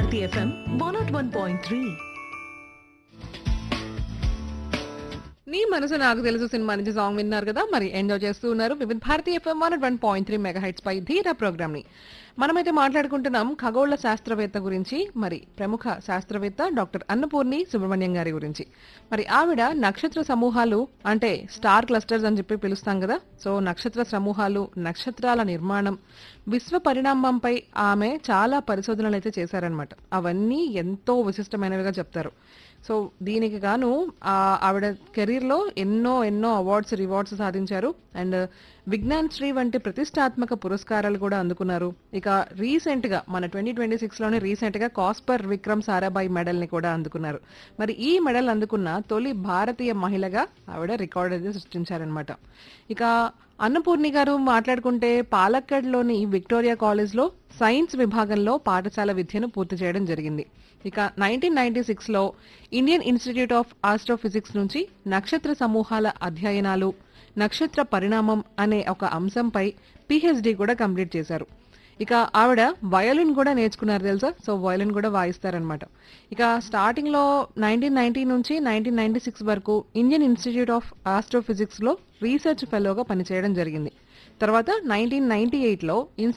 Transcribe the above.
Bharati F M one nought one point three నీ మనసు నాకు తెలుసు సినిమా నుంచి సాంగ్ విన్నారు కదా మరి ఎంజాయ్ చేస్తూ ఉన్నారు Vividh Bharati F M one one point three mega heights పై ధీరా ప్రోగ్రామ్ ని మనమైతే మాట్లాడుకుంటున్నాం ఖగోళ శాస్త్రవేత్త గురించి మరి ప్రముఖ శాస్త్రవేత్త డాక్టర్ అన్నపూర్ణి సుబ్రహ్మణ్యం గారి గురించి మరి ఆవిడ నక్షత్ర సమూహాలు అంటే స్టార్ క్లస్టర్స్ అని చెప్పి పిలుస్తాం కదా సో నక్షత్ర సమూహాలు నక్షత్రాల నిర్మాణం విశ్వ పరిణామంపై ఆమె చాలా పరిశోధనలు అయితే చేశారనమాట అవన్నీ ఎంతో విశిష్టమైనవిగా చెప్తారు సో దీనికి గాను ఆ, ఆవిడ కెరీర్ లో ఎన్నో ఎన్నో అవార్డ్స్ రివార్డ్స్ సాధించారు అండ్ విజ్ఞాన్ శ్రీ వంటి ప్రతిష్టాత్మక పురస్కారాలు కూడా అందుకున్నారు ఇక రీసెంట్ గా మన ట్వంటీ ట్వంటీ సిక్స్ లోనే రీసెంట్ గా కాస్పర్ విక్రమ్ సారాభాయ్ మెడల్ ని కూడా అందుకున్నారు మరి ఈ మెడల్ అందుకున్న తొలి భారతీయ మహిళగా ఆవిడ రికార్డ్ అయితే సృష్టించారనమాట ఇక అన్నపూర్ణి గారు మాట్లాడుకుంటే పాలక్కడ్లోని విక్టోరియా కాలేజ్ లో సైన్స్ విభాగంలో పాఠశాల విద్యను పూర్తి చేయడం జరిగింది ఇక నైన్టీన్ నైన్టీ సిక్స్ లో ఇండియన్ ఇన్స్టిట్యూట్ ఆఫ్ ఆస్ట్రోఫిజిక్స్ నుంచి నక్షత్ర సమూహాల అధ్యయనాలు నక్షత్ర పరిణామం అనే ఒక అంశంపై పిహెచ్డి కూడా కంప్లీట్ చేశారు ఇక ఆవిడ వయోలిన్ కూడా నేర్చుకున్నారు తెలుసా సో వయోలిన్ కూడా వాయిస్తారనమాట ఇక స్టార్టింగ్ లో నైన్టీన్ నైన్టీ నుంచి నైన్టీన్ నైన్టీ సిక్స్ వరకు ఇండియన్ ఇన్స్టిట్యూట్ ఆఫ్ ఆస్ట్రోఫిజిక్స్ లో రీసెర్చ్ ఫెలోగా పనిచేయడం జరిగింది తర్వాత నైన్టీన్ నైన్టీ ఎయిట్ లో